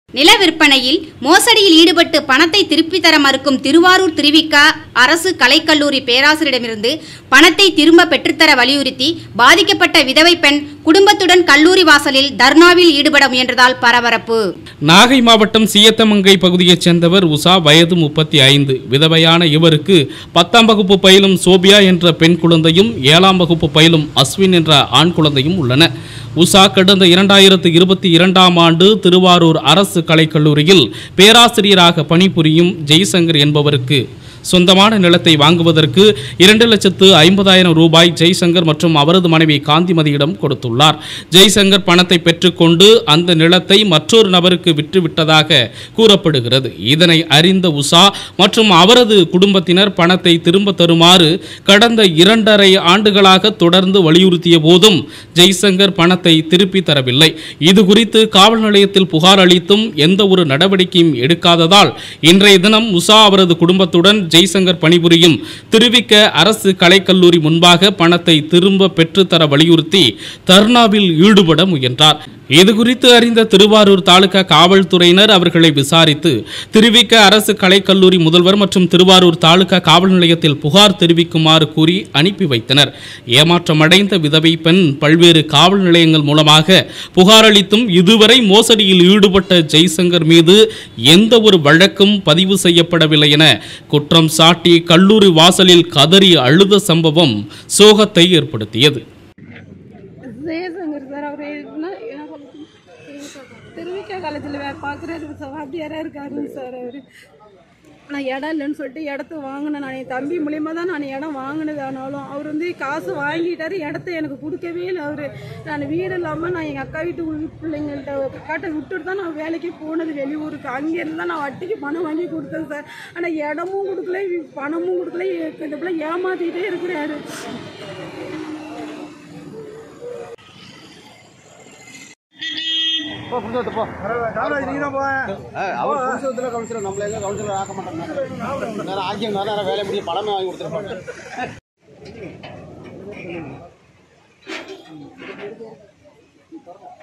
நில விற்பனையில் மோசடியில் ஈடுபட்டு பணத்தை திருப்பித் தர மறுக்கும் திருவாரூர் திருவிக்கா அரசு கலைக்கல்லூரி பேராசிரியரிடமிருந்து பணத்தை திரும்ப பெற்றுத்தர வலியுறுத்தி பாதிக்கப்பட்ட விதவை பெண் குடும்பத்துடன் கல்லூரி வாசலில் தர்ணாவில் ஈடுபட முயன்றதால் பரபரப்பு நாகை மாவட்டம் சீயத்தமங்கை பகுதியைச் சேர்ந்தவர் உஷா வயது முப்பத்தி ஐந்து விதவையான இவருக்கு பத்தாம் வகுப்பு பயிலும் சோபியா என்ற பெண் குழந்தையும் ஏழாம் வகுப்பு பயிலும் அஸ்வின் என்ற ஆண் குழந்தையும் உள்ளன உஷா கடந்த இரண்டாயிரத்து இருபத்தி இரண்டாம் ஆண்டு திருவாரூர் அரசு கலைக்கல்லூரியில் பேராசிரியராக பணிபுரியும் ஜெய்சங்கர் என்பவருக்கு சொந்தமான நிலத்தை வாங்குவதற்கு இரண்டு லட்சத்து ஐம்பதாயிரம் ரூபாய் ஜெய்சங்கர் மற்றும் அவரது மனைவி காந்திமதியிடம் கொடுத்துள்ளார் ஜெய்சங்கர் பணத்தை பெற்றுக்கொண்டு அந்த நிலத்தை மற்றொரு நபருக்கு விற்றுவிட்டதாக கூறப்படுகிறது இதனை அறிந்த உஷா மற்றும் அவரது குடும்பத்தினர் பணத்தை திரும்ப தருமாறு கடந்த இரண்டரை ஆண்டுகளாக தொடர்ந்து வலியுறுத்திய போதும் ஜெய்சங்கர் பணத்தை திருப்பி தரவில்லை இது குறித்து காவல் நிலையத்தில் புகார் அளித்தும் எந்த ஒரு நடவடிக்கையும் எடுக்காததால் இன்றைய தினம் உஷா அவரது குடும்பத்துடன் ஜெய்சங்கர் பணிபுரியும் திருவிக்க அரசு கலைக்கல்லூரி முன்பாக பணத்தை திரும்ப பெற்றுத்தர வலியுறுத்தி தர்ணாவில் ஈடுபட முயன்றார் இது குறித்து அறிந்த திருவாரூர் தாலுகா காவல்துறையினர் அவர்களை விசாரித்து திருவிக்க அரசு கலைக்கல்லூரி முதல்வர் மற்றும் திருவாரூர் தாலுகா காவல் நிலையத்தில் புகார் தெரிவிக்குமாறு கூறி அனுப்பி வைத்தனர் ஏமாற்றமடைந்த விதவை பெண் பல்வேறு காவல் நிலையங்கள் மூலமாக புகார் அளித்தும் இதுவரை மோசடியில் ஈடுபட்ட ஜெய்சங்கர் மீது எந்த ஒரு வழக்கும் பதிவு செய்யப்படவில்லை என குற்றம் சாட்டி கல்லூரி வாசலில் கதறி அழுத சம்பவம் சோகத்தை ஏற்படுத்தியது ஜெயசங்கர் சார் அவர் என்ன என்ன சொல்றது? திருவிக்கா காலேஜில் வேறு பார்க்குறாரு சார் வாத்தியாராக இருக்காருங்க சார் அவர் நான் இடம் இல்லைன்னு சொல்லிட்டு இடத்த வாங்கினேன் நான் என் தம்பி மூலியமாக தான் நான் இடம் வாங்கினது ஆனாலும் அவர் வந்து காசு வாங்கிட்டாரு இடத்த எனக்கு கொடுக்கவே இல்லை அவர் நான் வீடு இல்லாமல் நான் எங்கள் அக்கா வீட்டு உள் பிள்ளைங்கள்ட்ட காட்ட விட்டுட்டு தான் நான் வேலைக்கு போனது வெளியூருக்கு அங்கேருந்து தான் நான் வட்டிக்கு பணம் வாங்கி கொடுத்தேன் சார் ஆனால் இடமும் கொடுக்கல பணமும் கொடுக்கல இந்த பிள்ளை ஏமாத்திட்டே இருக்கிறாரு அவர் புதுசத்துல கவுன்சிலர் நம்மள எங்க கவுன்சிலர் ஆக்க மாட்டாங்க நேரம் ஆக்கியம் நேரம் வேலை முடிய பணமே வாங்கி கொடுத்துருப்பாங்க